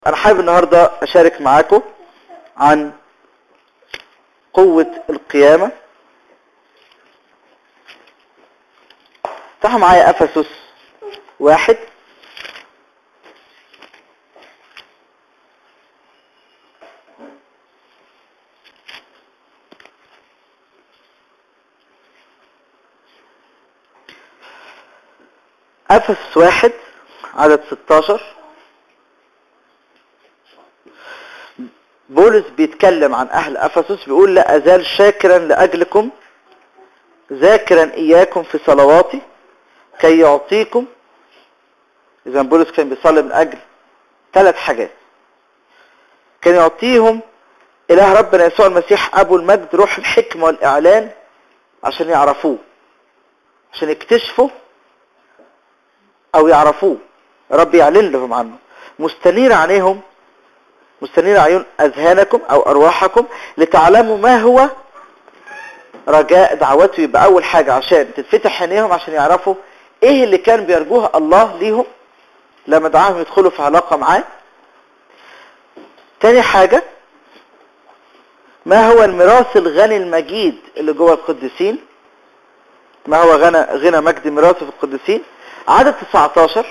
انا حابب النهاردة اشارك معاكم عن قوة القيامة افتحوا معايا افسس واحد افسس واحد عدد 16 بولس بيتكلم عن اهل افسس بيقول لا ازال شاكرا لاجلكم ذاكرا اياكم في صلواتي كي يعطيكم اذا بولس كان بيصلي من اجل ثلاث حاجات كان يعطيهم اله ربنا يسوع المسيح ابو المجد روح الحكمه والاعلان عشان يعرفوه عشان يكتشفوا او يعرفوه رب يعلن لهم عنه مستنير عليهم مستنير عيون اذهانكم او ارواحكم لتعلموا ما هو رجاء دعوته يبقى اول حاجة عشان تتفتح عينيهم عشان يعرفوا ايه اللي كان بيرجوه الله ليهم لما دعاهم يدخلوا في علاقة معاه تاني حاجة ما هو الميراث الغني المجيد اللي جوه القديسين ما هو غنى غنى مجد ميراثه في القديسين عدد 19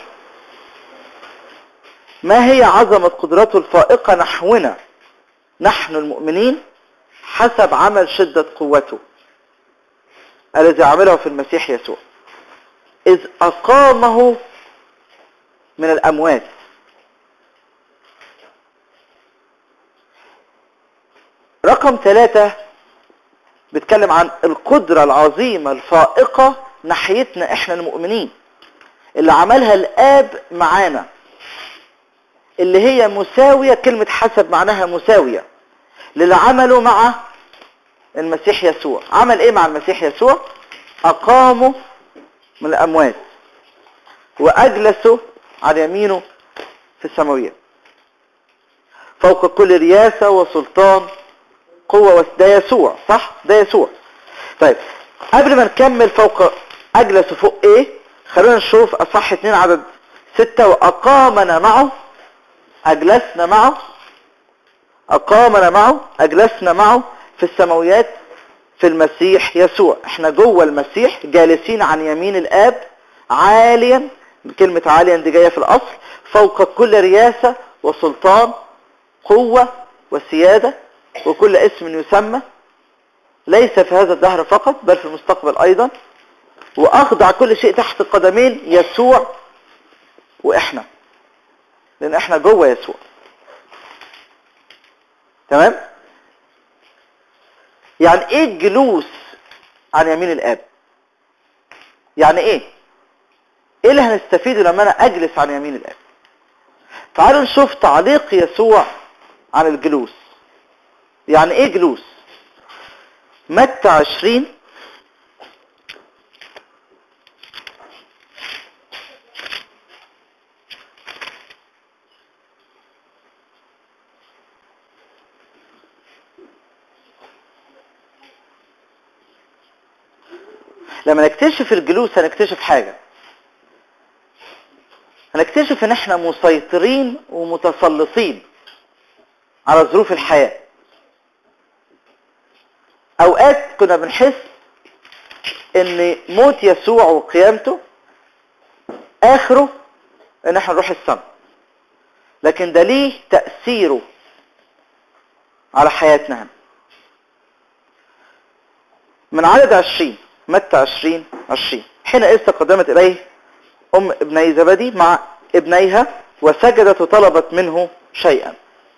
ما هي عظمة قدرته الفائقة نحونا نحن المؤمنين حسب عمل شدة قوته الذي عمله في المسيح يسوع إذ أقامه من الأموات رقم ثلاثة بيتكلم عن القدرة العظيمة الفائقة ناحيتنا احنا المؤمنين اللي عملها الآب معانا اللي هي مساوية كلمة حسب معناها مساوية للي عمله مع المسيح يسوع عمل ايه مع المسيح يسوع اقامه من الاموات واجلسه على يمينه في السماوية فوق كل رياسة وسلطان قوة ده يسوع صح ده يسوع طيب قبل ما نكمل فوق اجلسه فوق ايه خلونا نشوف اصح اتنين عدد ستة واقامنا معه أجلسنا معه أقامنا معه أجلسنا معه في السماويات في المسيح يسوع احنا جوه المسيح جالسين عن يمين الآب عاليا كلمة عاليا دي جاية في الأصل فوق كل رياسة وسلطان قوة وسيادة وكل اسم يسمى ليس في هذا الدهر فقط بل في المستقبل أيضا وأخضع كل شيء تحت قدمين يسوع وإحنا لان احنا جوه يسوع تمام يعني ايه الجلوس عن يمين الاب يعني ايه ايه اللي هنستفيده لما انا اجلس عن يمين الاب تعالوا نشوف تعليق يسوع عن الجلوس يعني ايه جلوس متى عشرين لما نكتشف الجلوس هنكتشف حاجة هنكتشف ان احنا مسيطرين ومتسلطين على ظروف الحياة اوقات كنا بنحس ان موت يسوع وقيامته اخره ان احنا نروح السماء لكن ده ليه تأثيره على حياتنا هنا من عدد عشرين متى عشرين عشرين حينئذ تقدمت إليه أم ابني زبدي مع ابنيها وسجدت وطلبت منه شيئا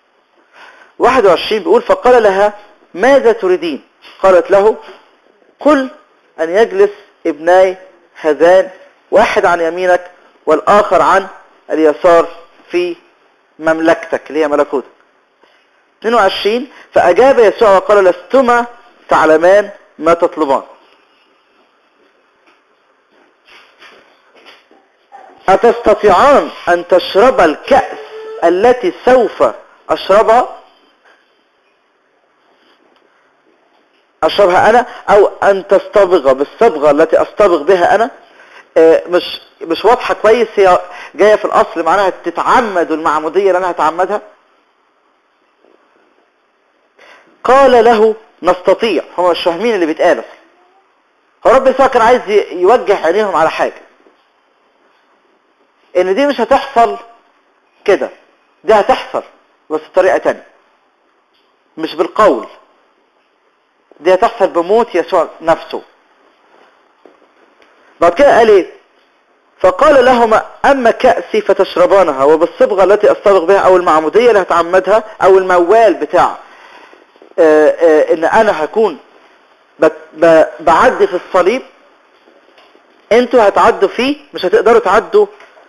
21 بيقول فقال لها ماذا تريدين قالت له قل أن يجلس ابناي هذان واحد عن يمينك والآخر عن اليسار في مملكتك اللي هي ملكوتك 22 فأجاب يسوع وقال لستما تعلمان ما تطلبان أتستطيعان أن تشرب الكأس التي سوف أشربها أشربها أنا أو أن تصطبغ بالصبغة التي أصطبغ بها أنا آه، مش مش واضحة كويس هي جاية في الأصل معناها تتعمد المعمودية اللي أنا هتعمدها قال له نستطيع هم مش فاهمين اللي بيتقال أصلا. هو رب يسوع كان عايز ي- يوجه عينيهم على حاجة ان دي مش هتحصل كده دي هتحصل بس بطريقة تانية مش بالقول دي هتحصل بموت يسوع نفسه بعد كده قال ايه فقال لهما اما كأسي فتشربانها وبالصبغة التي اصطبغ بها او المعمودية اللي هتعمدها او الموال بتاع آه، آه، ان انا هكون بت- ب- بعدي في الصليب انتوا هتعدوا فيه مش هتقدروا تعدوا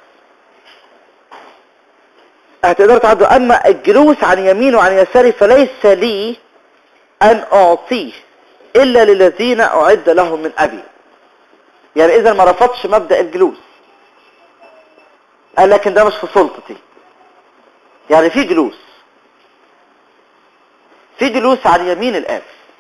هتقدروا تعدوا اما الجلوس عن يمين وعن يساري فليس لي ان اعطيه الا للذين اعد لهم من ابي يعني اذا ما رفضش مبدأ الجلوس قال لكن ده مش في سلطتي يعني في جلوس في جلوس عن يمين الاب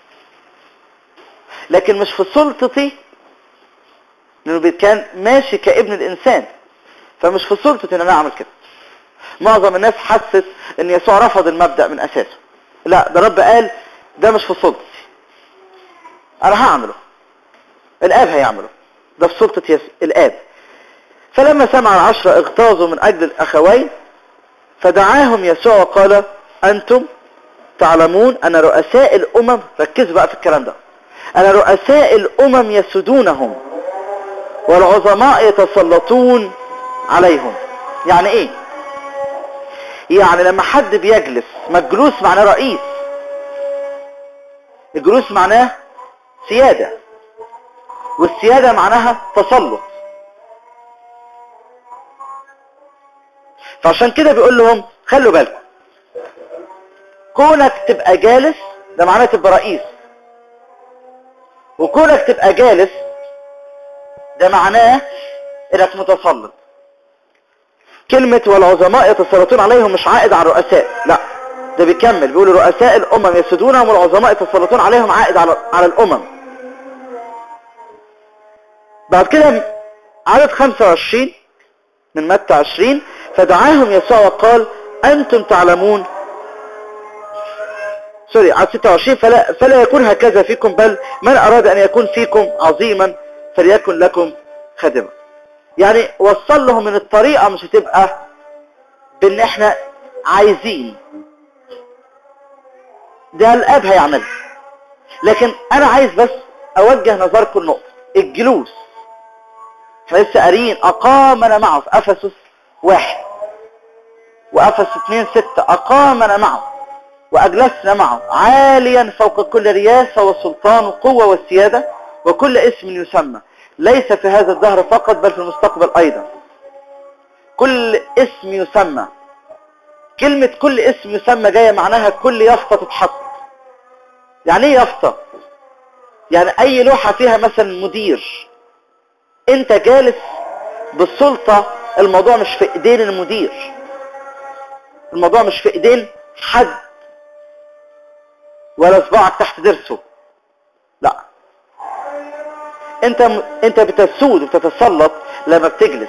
لكن مش في سلطتي لانه كان ماشي كابن الانسان فمش في سلطتي ان انا اعمل كده معظم الناس حست ان يسوع رفض المبدأ من اساسه لا ده رب قال ده مش في سلطتي انا هعمله الاب هيعمله ده في سلطة يس... الاب فلما سمع العشرة اغتاظوا من اجل الاخوين فدعاهم يسوع وقال انتم تعلمون ان رؤساء الامم ركزوا بقى في الكلام ده ان رؤساء الامم يسودونهم والعظماء يتسلطون عليهم يعني ايه يعني لما حد بيجلس ما الجلوس معناه رئيس الجلوس معناه سيادة والسيادة معناها تسلط فعشان كده بيقول لهم خلوا بالكم كونك تبقى جالس ده معناه تبقى رئيس وكونك تبقى جالس ده معناه انك متسلط كلمة والعظماء يتسلطون عليهم مش عائد على الرؤساء لا ده بيكمل بيقول رؤساء الامم يسودونهم والعظماء يتسلطون عليهم عائد على على الامم بعد كده عدد 25 من متى 20 فدعاهم يسوع وقال انتم تعلمون سوري عدد 26 فلا, فلا يكون هكذا فيكم بل من اراد ان يكون فيكم عظيما فليكن لكم خادما يعني وصل لهم ان الطريقة مش هتبقى بان احنا عايزين ده الاب هيعملها لكن انا عايز بس اوجه نظركم النقطة الجلوس احنا لسه قاريين اقامنا معه في افسس واحد وافسس اثنين ستة اقامنا معه واجلسنا معه عاليا فوق كل رياسة وسلطان وقوة والسيادة وكل اسم يسمى ليس في هذا الدهر فقط بل في المستقبل ايضا كل اسم يسمى كلمة كل اسم يسمى جاية معناها كل يافطة تتحط يعني ايه يافطة يعني اي لوحة فيها مثلا مدير انت جالس بالسلطة الموضوع مش في ايدين المدير الموضوع مش في ايدين حد ولا صباعك تحت درسه لا انت انت بتسود وبتتسلط لما بتجلس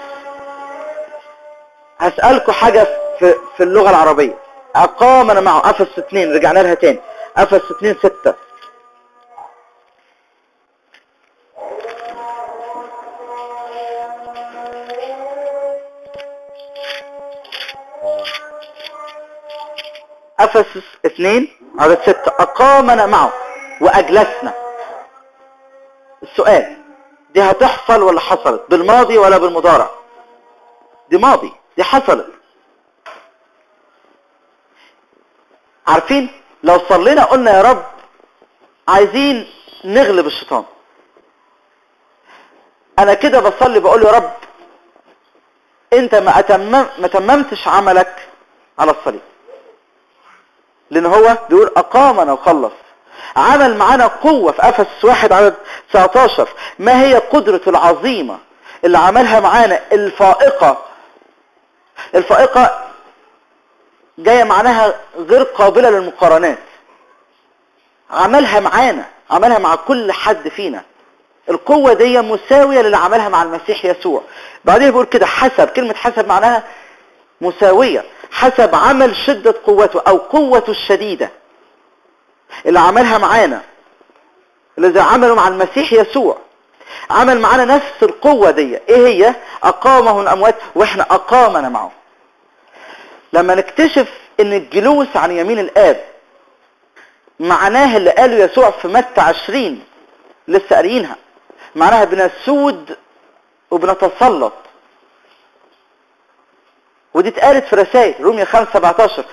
هسألكوا حاجة في, في اللغة العربية اقامنا معه افس اتنين رجعنا لها تاني افس اتنين ستة افسس اثنين عدد ستة اقامنا معه واجلسنا السؤال دي هتحصل ولا حصلت بالماضي ولا بالمضارع دي ماضي دي حصلت عارفين لو صلينا قلنا يا رب عايزين نغلب الشيطان انا كده بصلي بقول يا رب انت ما أتمم ما تممتش عملك على الصليب لان هو بيقول اقامنا وخلص عمل معانا قوة في افس واحد عدد 19 ما هي قدرته العظيمة اللي عملها معانا الفائقة الفائقة جاية معناها غير قابلة للمقارنات عملها معانا عملها مع كل حد فينا القوة دي مساوية للي عملها مع المسيح يسوع بعدين بيقول كده حسب كلمة حسب معناها مساوية حسب عمل شدة قوته او قوته الشديدة اللي عملها معانا الذي عمله مع المسيح يسوع عمل معانا نفس القوة دي ايه هي اقامه الاموات واحنا اقامنا معه لما نكتشف ان الجلوس عن يمين الاب معناها اللي قاله يسوع في متى عشرين لسه قاريينها معناها بنسود وبنتسلط ودي اتقالت في رسائل رومية 5 17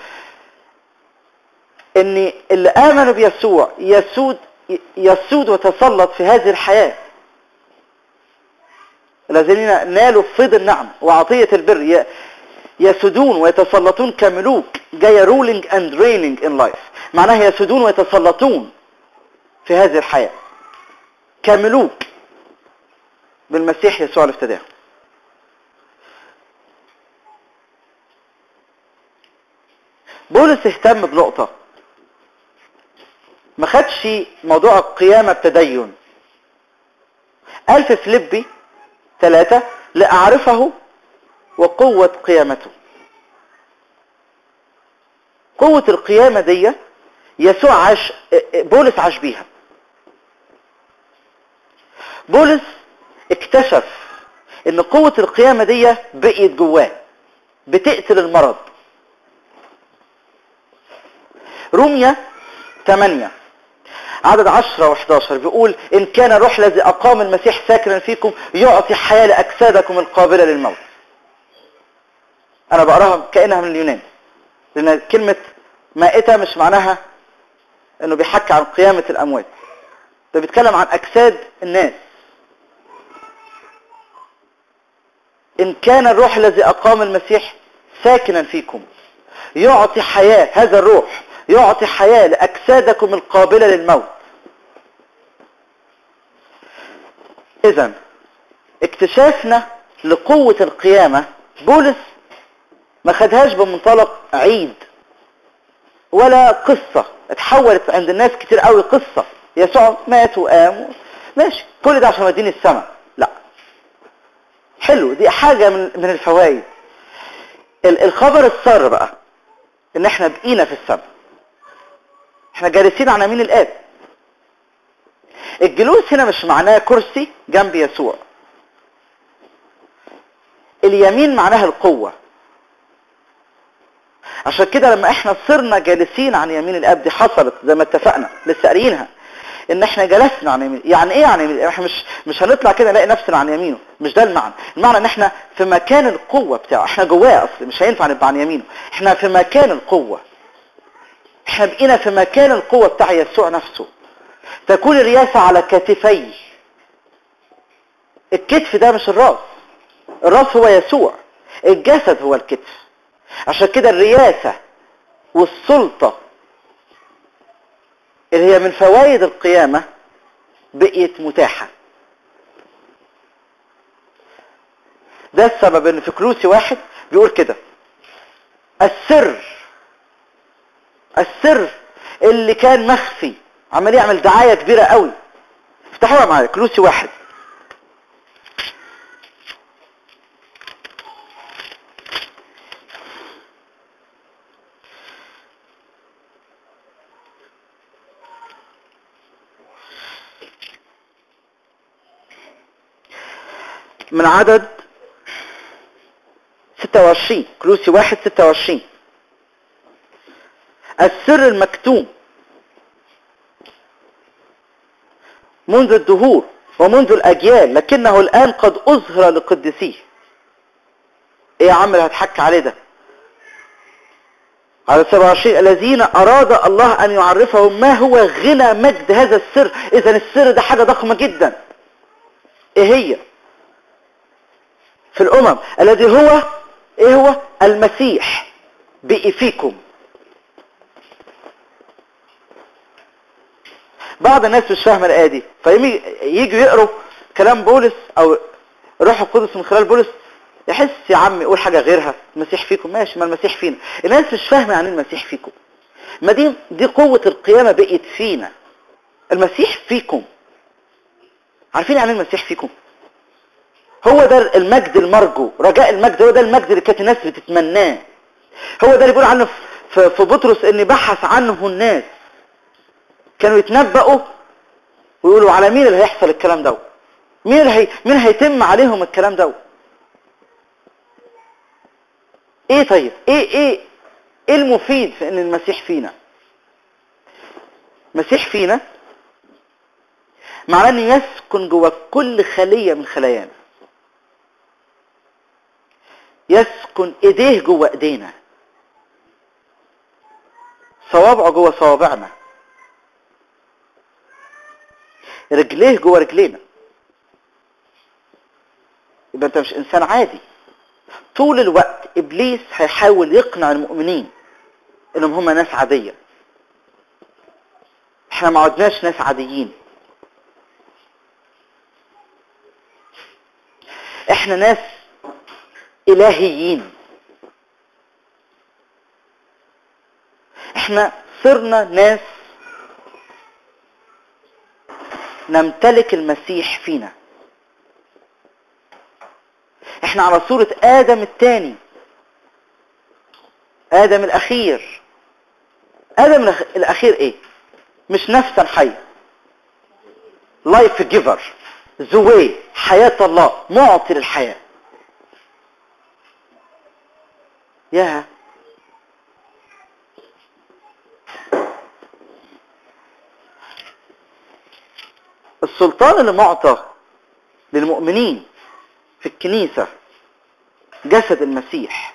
ان اللي امنوا بيسوع يسود يسود وتسلط في هذه الحياة الذين نالوا فيض النعم وعطية البر يسودون ويتسلطون كملوك جاية ruling and reigning in life معناها يسودون ويتسلطون في هذه الحياة كملوك بالمسيح يسوع اللي افتداه بولس اهتم بنقطة ما خدش موضوع القيامة بتدين قال في فليبي ثلاثة لأعرفه وقوة قيامته قوة القيامة دي يسوع عاش بولس عاش بيها بولس اكتشف ان قوة القيامة دي بقيت جواه بتقتل المرض روميا 8 عدد 10 و11 بيقول ان كان الروح الذي اقام المسيح ساكنا فيكم يعطي حياة لاجسادكم القابلة للموت انا بقراها كأنها من اليونان لان كلمة مائتة مش معناها انه بيحكي عن قيامة الاموات ده بيتكلم عن اجساد الناس ان كان الروح الذي اقام المسيح ساكنا فيكم يعطي حياة هذا الروح يعطي حياة لأجسادكم القابلة للموت إذا اكتشافنا لقوة القيامة بولس ما خدهاش بمنطلق عيد ولا قصة اتحولت عند الناس كتير قوي قصة يسوع مات وقام ماشي كل ده عشان مديني السماء لا حلو دي حاجة من, من الفوائد الخبر السر بقى ان احنا بقينا في السماء احنا جالسين على يمين الاب الجلوس هنا مش معناه كرسي جنب يسوع اليمين معناها القوة عشان كده لما احنا صرنا جالسين عن يمين الاب دي حصلت زي ما اتفقنا لسه قاريينها ان احنا جلسنا عن يمين يعني ايه عن يمين احنا مش مش هنطلع كده نلاقي نفسنا عن يمينه مش ده المعنى المعنى ان احنا في مكان القوة بتاعه احنا جواه اصل مش هينفع نبقى عن يمينه احنا في مكان القوة احنا بقينا في مكان القوة بتاع يسوع نفسه تكون الرياسة على كتفي الكتف ده مش الراس الراس هو يسوع الجسد هو الكتف عشان كده الرياسة والسلطة اللي هي من فوائد القيامة بقيت متاحة ده السبب ان في كلوسي واحد بيقول كده السر السر اللي كان مخفي عمال يعمل دعاية كبيرة قوي افتحوها معايا كلوسي واحد من عدد 26 كلوسي واحد 26 السر المكتوم منذ الدهور ومنذ الأجيال لكنه الآن قد أظهر لقدسيه ايه يا عم اللي هتحكي عليه ده على 27 الذين أراد الله أن يعرفهم ما هو غنى مجد هذا السر إذا السر ده حاجة ضخمة جدا ايه هي في الأمم الذي هو ايه هو المسيح بقي فيكم بعض الناس مش فاهمه الايه دي فيجوا يقروا كلام بولس او الروح القدس من خلال بولس يحس يا عم يقول حاجه غيرها المسيح فيكم ماشي ما المسيح فينا الناس مش فاهمه يعني المسيح فيكم ما دي دي قوه القيامه بقت فينا المسيح فيكم عارفين يعني المسيح فيكم هو ده المجد المرجو رجاء المجد هو ده المجد اللي كانت الناس بتتمناه هو ده اللي بيقول عنه في في بطرس ان بحث عنه الناس كانوا يتنبأوا ويقولوا على مين اللي هيحصل الكلام ده مين اللي هي مين هيتم عليهم الكلام ده ايه طيب ايه ايه ايه المفيد في ان المسيح فينا مسيح فينا معناه انه يسكن جوه كل خلية من خلايانا يسكن ايديه جوه ايدينا صوابعه جوه صوابعنا رجليه جوه رجلينا يبقى انت مش انسان عادي طول الوقت ابليس هيحاول يقنع المؤمنين انهم هم ناس عادية احنا ما عدناش ناس عاديين احنا ناس الهيين احنا صرنا ناس نمتلك المسيح فينا احنا على صورة ادم الثاني ادم الاخير ادم الاخير ايه مش نفسا حي لايف جيفر زوي حياة الله معطي للحياة يا السلطان اللي معطى للمؤمنين في الكنيسة جسد المسيح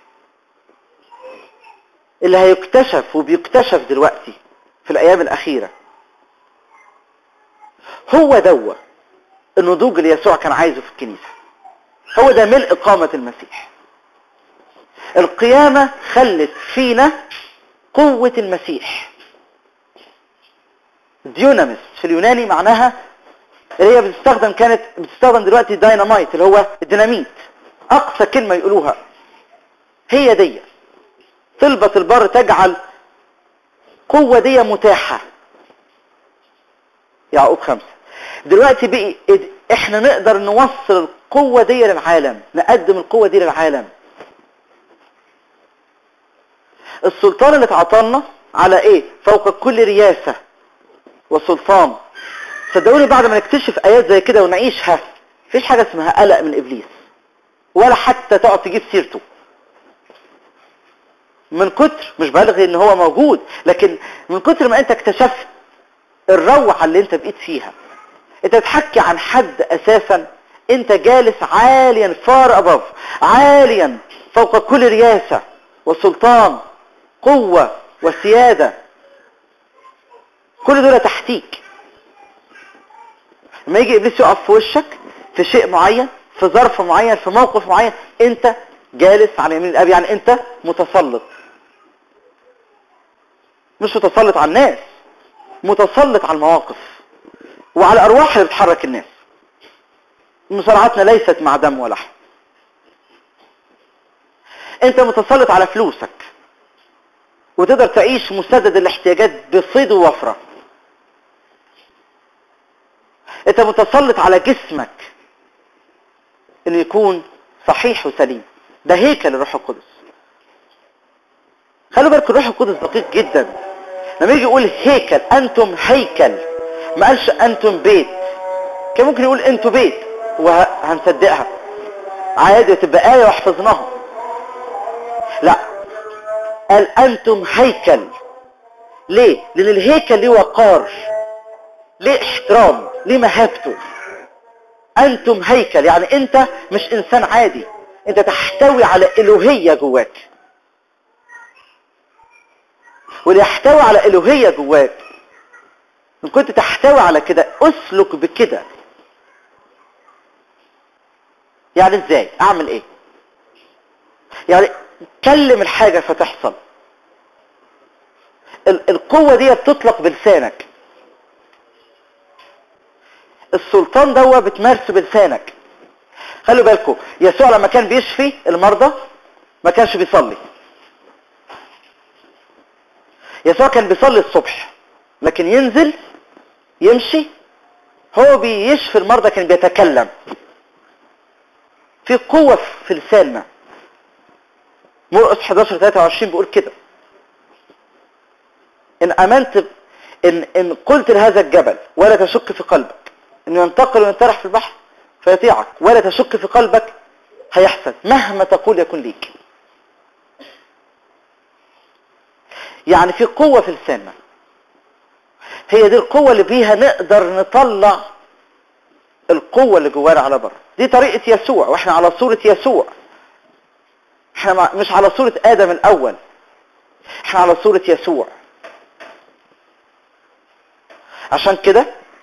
اللي هيكتشف وبيكتشف دلوقتي في الأيام الأخيرة هو دوا النضوج اللي يسوع كان عايزه في الكنيسة هو ده ملء قامة المسيح القيامة خلت فينا قوة المسيح ديونامس في اليوناني معناها اللي هي بتستخدم كانت بتستخدم دلوقتي دايناميت اللي هو الديناميت اقصى كلمة يقولوها هي دي طلبة البر تجعل قوة دي متاحة يعقوب خمسة دلوقتي بقي احنا نقدر نوصل القوة دي للعالم نقدم القوة دي للعالم السلطان اللي اتعطلنا على ايه فوق كل رياسة وسلطان صدقوني بعد ما نكتشف ايات زي كده ونعيشها مفيش حاجة اسمها قلق من ابليس ولا حتى تقعد تجيب سيرته من كتر مش بلغي ان هو موجود لكن من كتر ما انت اكتشفت الروعة اللي انت بقيت فيها انت بتحكي عن حد اساسا انت جالس عاليا فار اباف عاليا فوق كل رياسة وسلطان قوة وسيادة كل دول تحتيك لما يجي ابليس يقف في وشك في شيء معين في ظرف معين في موقف معين انت جالس على يمين الاب يعني انت متسلط مش متسلط على الناس متسلط على المواقف وعلى الارواح اللي بتحرك الناس مصارعتنا ليست مع دم ولحم انت متسلط على فلوسك وتقدر تعيش مسدد الاحتياجات بصيد ووفرة انت متسلط على جسمك انه يكون صحيح وسليم ده هيكل الروح القدس خلوا بالكم الروح القدس دقيق جدا لما يجي يقول هيكل انتم هيكل ما قالش انتم بيت كان ممكن يقول انتم بيت وهنصدقها عادي تبقى آية وحفظناها لا قال انتم هيكل ليه لان الهيكل ليه وقار ليه احترام ليه مهابته انتم هيكل يعني انت مش انسان عادي انت تحتوي على الوهية جواك واللي يحتوي على الوهية جواك ان كنت تحتوي على كده اسلك بكده يعني ازاي اعمل ايه يعني كلم الحاجة فتحصل القوة دي بتطلق بلسانك السلطان دوا بتمارسه بلسانك خلوا بالكم يسوع لما كان بيشفي المرضى ما كانش بيصلي يسوع كان بيصلي الصبح لكن ينزل يمشي هو بيشفي المرضى كان بيتكلم في قوة في لساننا مرقس 11 23 بيقول كده ان امنت ان ان قلت لهذا الجبل ولا تشك في قلبك انه ينتقل وينطرح في البحر فيطيعك ولا تشك في قلبك هيحصل مهما تقول يكون ليك يعني في قوة في لساننا هي دي القوة اللي بيها نقدر نطلع القوة اللي جوانا على بره دي طريقة يسوع واحنا على صورة يسوع احنا مش على صورة آدم الأول احنا على صورة يسوع عشان كده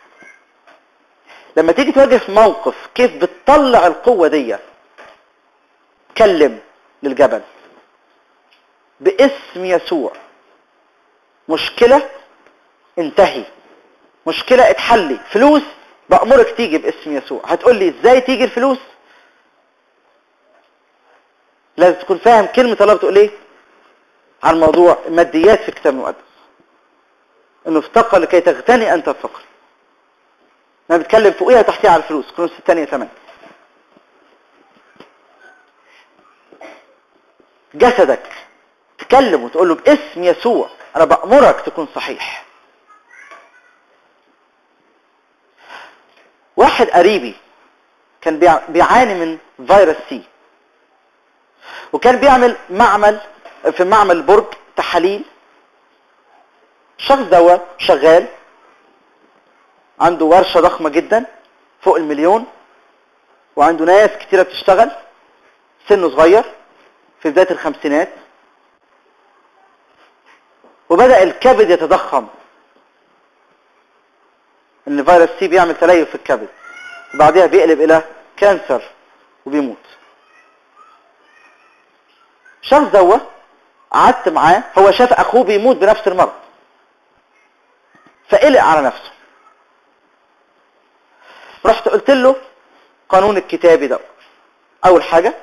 لما تيجي تواجه في موقف كيف بتطلع القوة دي كلم للجبل باسم يسوع مشكلة انتهي مشكلة اتحلي فلوس بأمرك تيجي باسم يسوع هتقول لي ازاي تيجي الفلوس لازم تكون فاهم كلمة الله بتقول ايه عن موضوع الماديات في الكتاب المقدس انه افتقر لكي تغتني انت الفقر انا بتكلم فوقيها تحتيها على الفلوس كنوز الثانية ثمن جسدك تكلم وتقول له باسم يسوع انا بأمرك تكون صحيح واحد قريبي كان بيعاني من فيروس سي وكان بيعمل معمل في معمل برج تحاليل الشخص ده شغال عنده ورشة ضخمة جدا فوق المليون وعنده ناس كتيرة بتشتغل سنه صغير في بداية الخمسينات وبدأ الكبد يتضخم ان فيروس سي بيعمل تليف في الكبد وبعدها بيقلب الى كانسر وبيموت الشخص دوا قعدت معاه هو شاف اخوه بيموت بنفس المرض فقلق على نفسه رحت قلت له قانون الكتابي ده اول حاجة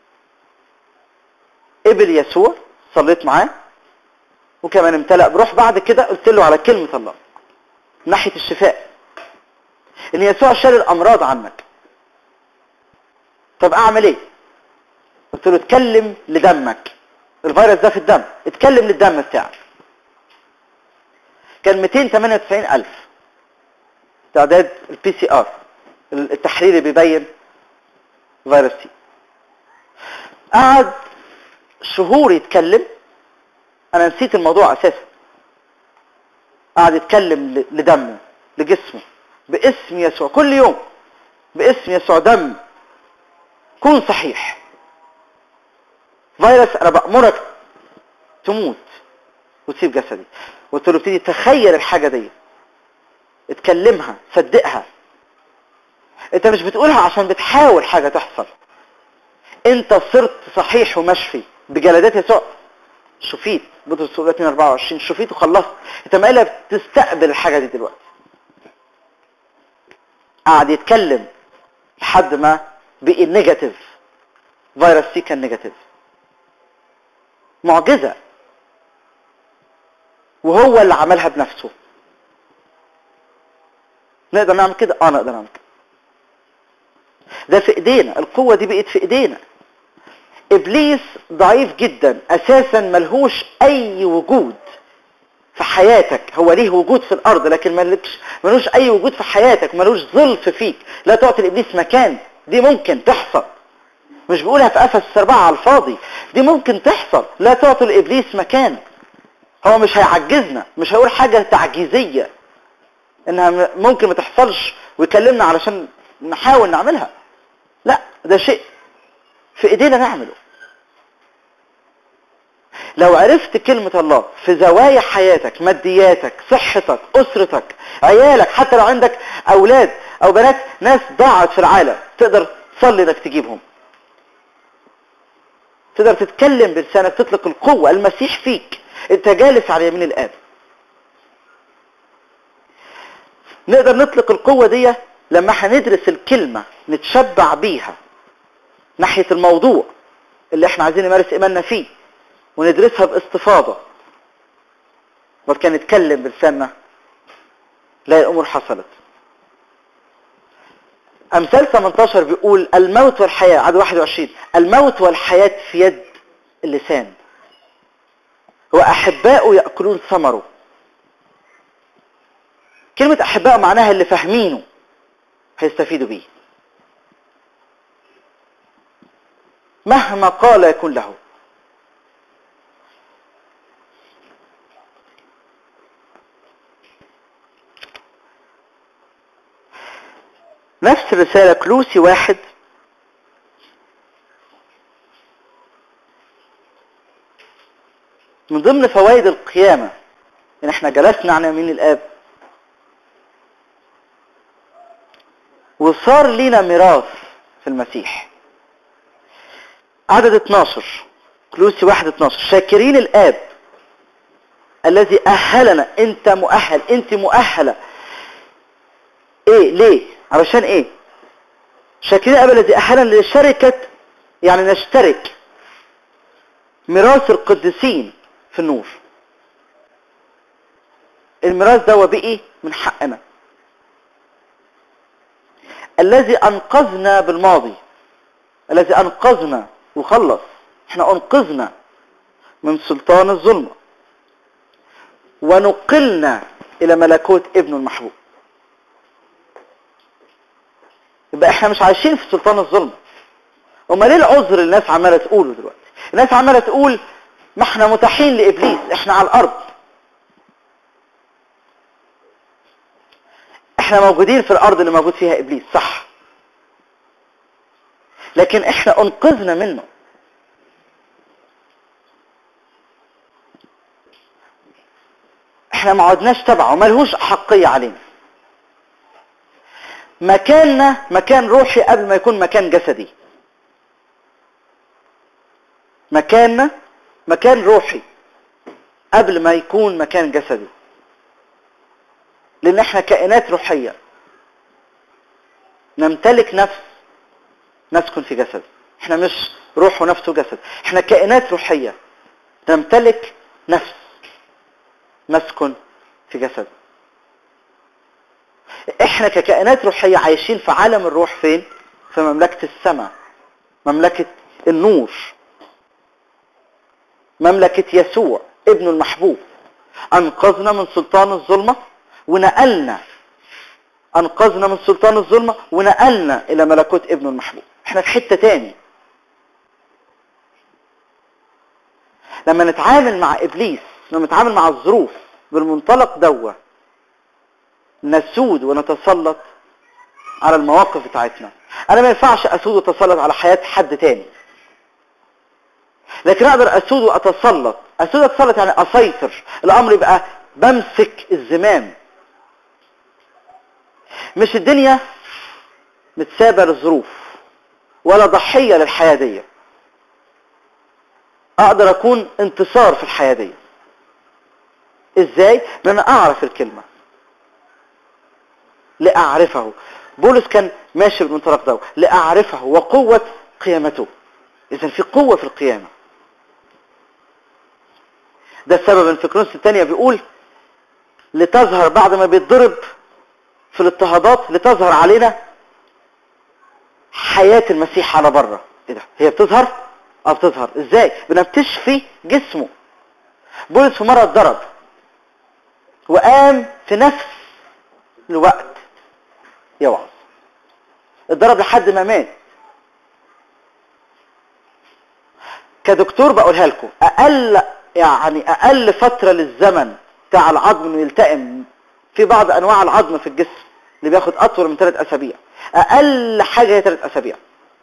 قبل يسوع صليت معاه وكمان امتلأ بروح بعد كده قلت له على كلمة الله من ناحية الشفاء ان يسوع شال الامراض عنك طب اعمل ايه قلت له اتكلم لدمك الفيروس ده في الدم اتكلم للدم بتاعك كان 298 الف تعداد البي سي ار التحليل اللي بيبين فيروس سي قعد شهور يتكلم انا نسيت الموضوع اساسا قعد يتكلم لدمه لجسمه باسم يسوع كل يوم باسم يسوع دم كن صحيح فيروس انا بأمرك تموت وتسيب جسدي قلت له ابتدي تخيل الحاجة دي اتكلمها صدقها انت مش بتقولها عشان بتحاول حاجة تحصل انت صرت صحيح ومشفي بجلدات يسوع شفيت بطرس 24 شفيت وخلصت انت ما بتستقبل الحاجة دي دلوقتي قعد يتكلم لحد ما بقي نيجاتيف فيروس سي كان نيجاتيف معجزة وهو اللي عملها بنفسه نقدر نعمل كده اه نقدر نعمل كده ده في ايدينا القوة دي بقت في ايدينا ابليس ضعيف جدا اساسا ملهوش اي وجود في حياتك هو ليه وجود في الارض لكن ملكش ملوش اي وجود في حياتك ملوش ظلف فيك لا تعطي لابليس مكان دي ممكن تحصل مش بقولها في افس اربعة على الفاضي دي ممكن تحصل لا تعطي لابليس مكان هو مش هيعجزنا مش هيقول حاجة تعجيزية انها ممكن ما تحصلش ويكلمنا علشان نحاول نعملها لا ده شيء في ايدينا نعمله لو عرفت كلمة الله في زوايا حياتك مادياتك صحتك اسرتك عيالك حتى لو عندك اولاد او بنات ناس ضاعت في العالم تقدر تصلي انك تجيبهم تقدر تتكلم بلسانك تطلق القوة المسيح فيك انت جالس على يمين الاب نقدر نطلق القوة دي لما هندرس الكلمة نتشبع بيها ناحية الموضوع اللي احنا عايزين نمارس ايماننا فيه وندرسها باستفاضة وكان نتكلم بلساننا لا الامور حصلت امثال 18 بيقول الموت والحياة عدد 21 الموت والحياة في يد اللسان واحباؤه يأكلون ثمره كلمة احباء معناها اللي فاهمينه هيستفيدوا بيه مهما قال يكون له نفس الرسالة كلوسي واحد من ضمن فوائد القيامة ان احنا جلسنا عن يمين الاب وصار لينا ميراث في المسيح عدد 12 كلوسي واحد 12 شاكرين الاب الذي اهلنا انت مؤهل انت مؤهلة ايه ليه علشان ايه شاكرين الاب الذي اهلنا لشركة يعني نشترك ميراث القديسين في النور الميراث ده بقي من حقنا الذي انقذنا بالماضي الذي انقذنا وخلص احنا انقذنا من سلطان الظلمة ونقلنا الى ملكوت ابنه المحبوب يبقى احنا مش عايشين في سلطان الظلم امال ليه العذر اللي الناس عماله تقوله دلوقتي الناس عماله تقول ما احنا متاحين لابليس احنا على الارض احنا موجودين في الارض اللي موجود فيها ابليس صح لكن احنا انقذنا منه احنا ما عدناش تبعه ملهوش احقيه علينا مكاننا مكان روحي قبل ما يكون مكان جسدي مكاننا مكان روحي قبل ما يكون مكان جسدي لان احنا كائنات روحية نمتلك نفس نسكن في جسد احنا مش روح ونفس وجسد احنا كائنات روحية نمتلك نفس نسكن في جسد احنا ككائنات روحية عايشين في عالم الروح فين في مملكة السماء مملكة النور مملكة يسوع ابن المحبوب انقذنا من سلطان الظلمة ونقلنا انقذنا من سلطان الظلمة ونقلنا الى ملكوت ابن المحبوب احنا في حتة تاني لما نتعامل مع ابليس لما نتعامل مع الظروف بالمنطلق دوه نسود ونتسلط على المواقف بتاعتنا انا ما ينفعش اسود واتسلط على حياة حد تاني لكن اقدر اسود واتسلط اسود واتسلط يعني اسيطر الامر يبقى بمسك الزمام مش الدنيا متسابة للظروف ولا ضحية للحياة دي اقدر اكون انتصار في الحياة دي ازاي؟ بان انا اعرف الكلمة لأعرفه بولس كان ماشي بالمنطلق ده لأعرفه وقوة قيامته إذا في قوة في القيامة ده السبب ان في كرونس الثانية بيقول لتظهر بعد ما بيتضرب في الاضطهادات لتظهر علينا حياة المسيح على بره ايه ده هي بتظهر اه بتظهر ازاي بدنا بتشفي جسمه بولس في مرة اتضرب وقام في نفس الوقت يوعظ اتضرب لحد ما مات كدكتور بقولها لكم اقل يعني اقل فترة للزمن بتاع العظم انه يلتئم في بعض انواع العظم في الجسم اللي بياخد اطول من ثلاث اسابيع اقل حاجة هي ثلاث اسابيع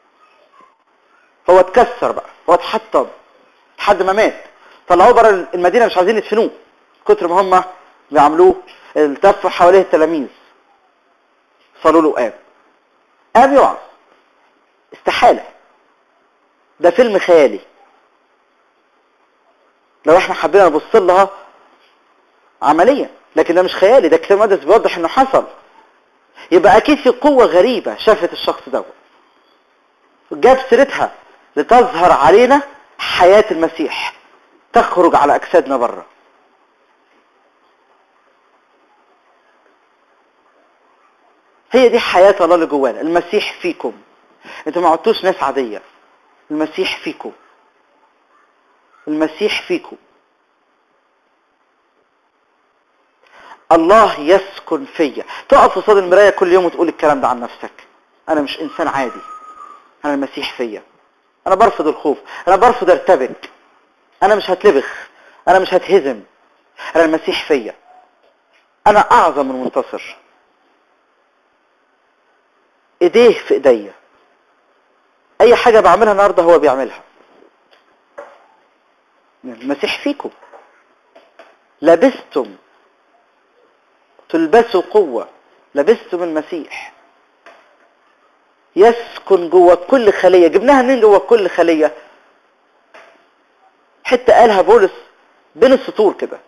هو اتكسر بقى هو اتحطم لحد ما مات طلعوه بره المدينة مش عايزين يدفنوه كتر ما هم بيعملوه التفوا حواليه التلاميذ صاروا له قام قام يقع استحالة ده فيلم خيالي لو احنا حبينا نبص لها عمليا لكن ده مش خيالي ده الكتاب المقدس بيوضح انه حصل يبقى اكيد في قوة غريبة شافت الشخص ده جاب سيرتها لتظهر علينا حياة المسيح تخرج على اجسادنا بره هي دي حياة الله اللي جوانا المسيح فيكم انتوا ما عدتوش ناس عادية المسيح فيكم المسيح فيكم الله يسكن فيا تقف قصاد المراية كل يوم وتقول الكلام ده عن نفسك انا مش انسان عادي انا المسيح فيا انا برفض الخوف انا برفض ارتبك انا مش هتلبخ انا مش هتهزم انا المسيح فيا انا اعظم من منتصر ايديه في ايديا اي حاجة بعملها النهاردة هو بيعملها المسيح فيكم لبستم تلبسوا قوة لبستم المسيح يسكن جوه كل خلية جبناها منين جوه كل خلية حتى قالها بولس بين السطور كده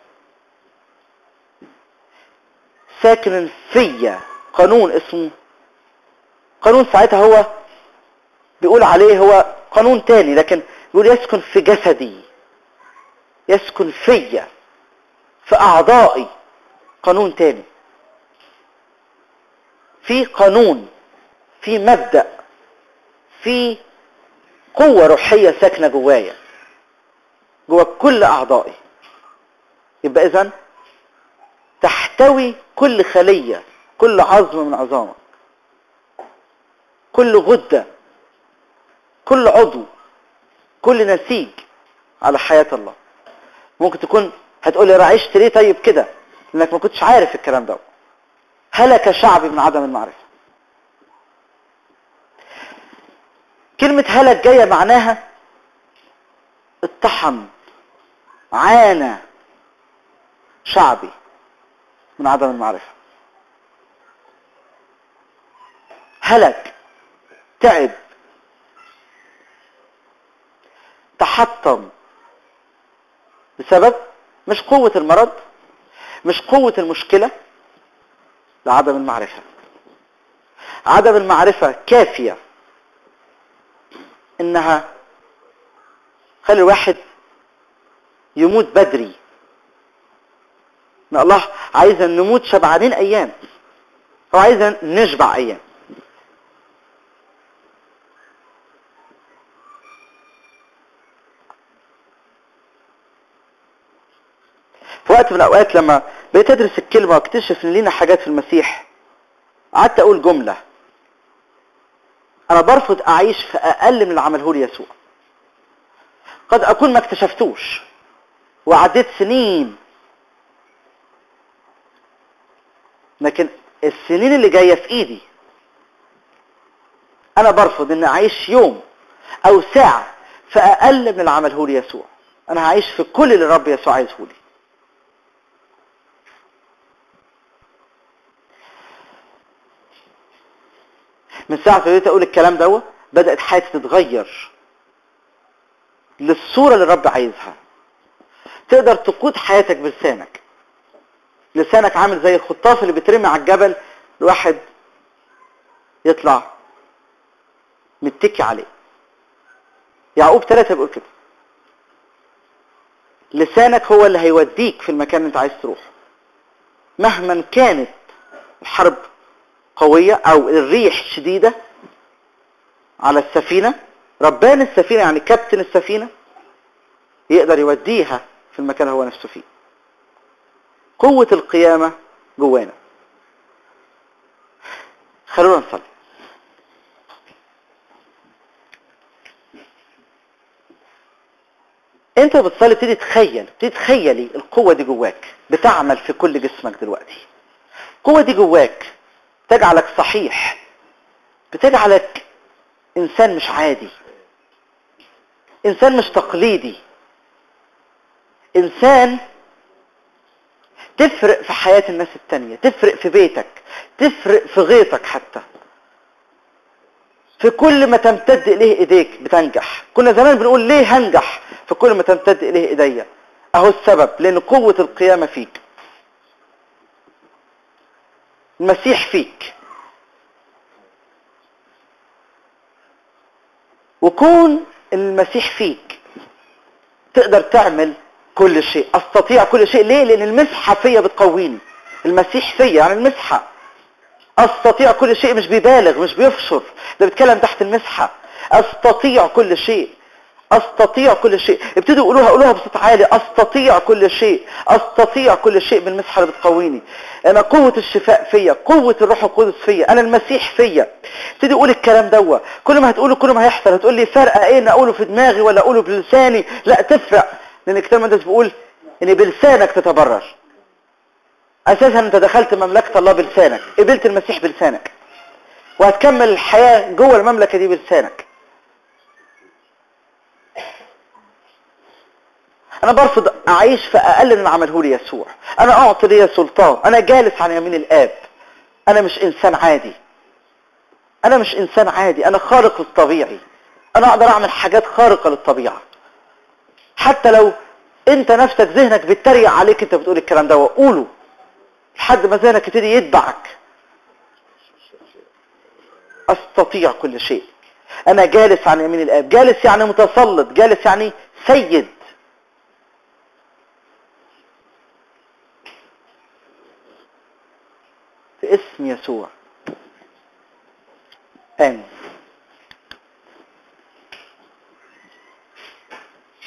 ساكن فيا قانون اسمه قانون ساعتها هو بيقول عليه هو قانون تاني لكن بيقول يسكن في جسدي يسكن فيا في اعضائي قانون تاني في قانون في مبدأ في قوة روحية ساكنة جوايا جوا كل أعضائي يبقى إذن تحتوي كل خلية كل عظم من عظامك كل غدة كل عضو كل نسيج على حياة الله ممكن تكون هتقولي رعيشت ليه طيب كده لانك ما كنتش عارف الكلام ده هلك شعبي من عدم المعرفة كلمة هلك جاية معناها اتطحن عانى شعبي من عدم المعرفة هلك تعب تحطم بسبب مش قوة المرض مش قوة المشكلة لعدم المعرفة عدم المعرفة كافية انها خلي الواحد يموت بدري ان الله عايز نموت شبعانين ايام هو عايز نشبع ايام في وقت من الاوقات لما بقيت ادرس الكلمه واكتشف ان لينا حاجات في المسيح قعدت اقول جمله انا برفض اعيش في اقل من اللي عمله لي يسوع قد اكون ما اكتشفتوش وعديت سنين لكن السنين اللي جايه في ايدي انا برفض ان اعيش يوم او ساعه في اقل من اللي عمله لي يسوع انا هعيش في كل اللي الرب يسوع عايزه لي من ساعة ما بديت اقول الكلام دوت بدأت حياتي تتغير للصورة اللي الرب عايزها تقدر تقود حياتك بلسانك لسانك عامل زي الخطاف اللي بيترمي على الجبل الواحد يطلع متكي عليه يعقوب ثلاثة بيقول كده لسانك هو اللي هيوديك في المكان اللي انت عايز تروح مهما كانت الحرب قوية او الريح شديدة على السفينة ربان السفينة يعني كابتن السفينة يقدر يوديها في المكان اللي هو نفسه فيه قوة القيامة جوانا خلونا نصلي انت بتصلي بتبتدي تتخيل بتبتدي تخيلي القوة دي جواك بتعمل في كل جسمك دلوقتي القوة دي جواك تجعلك صحيح بتجعلك انسان مش عادي انسان مش تقليدي انسان تفرق في حياة الناس التانية تفرق في بيتك تفرق في غيطك حتى في كل ما تمتد اليه ايديك بتنجح كنا زمان بنقول ليه هنجح في كل ما تمتد اليه ايديا اهو السبب لان قوة القيامة فيك المسيح فيك وكون المسيح فيك تقدر تعمل كل شيء استطيع كل شيء ليه لان المسحة فيا بتقويني المسيح فيا يعني المسحة استطيع كل شيء مش بيبالغ مش بيفشر ده بيتكلم تحت المسحة استطيع كل شيء استطيع كل شيء ابتدوا يقولوها قولوها بصوت عالي استطيع كل شيء استطيع كل شيء بالمسحه اللي بتقويني انا قوه الشفاء فيا قوه الروح القدس فيا انا المسيح فيا ابتدي قول الكلام دوت كل ما هتقوله كل ما هيحصل هتقول لي فرق ايه ان اقوله في دماغي ولا اقوله بلساني لا تفرق لان الكتاب المقدس بيقول ان بلسانك تتبرر اساسا انت دخلت مملكه الله بلسانك قبلت المسيح بلسانك وهتكمل الحياه جوه المملكه دي بلسانك انا برفض اعيش في اقل من عمله لي يسوع انا اعطي لي سلطان انا جالس عن يمين الاب انا مش انسان عادي انا مش انسان عادي انا خارق للطبيعي انا اقدر اعمل حاجات خارقة للطبيعة حتى لو انت نفسك ذهنك بيتريق عليك انت بتقول الكلام ده وقوله لحد ما ذهنك يبتدي يتبعك استطيع كل شيء انا جالس عن يمين الاب جالس يعني متسلط جالس يعني سيد في اسم يسوع آمين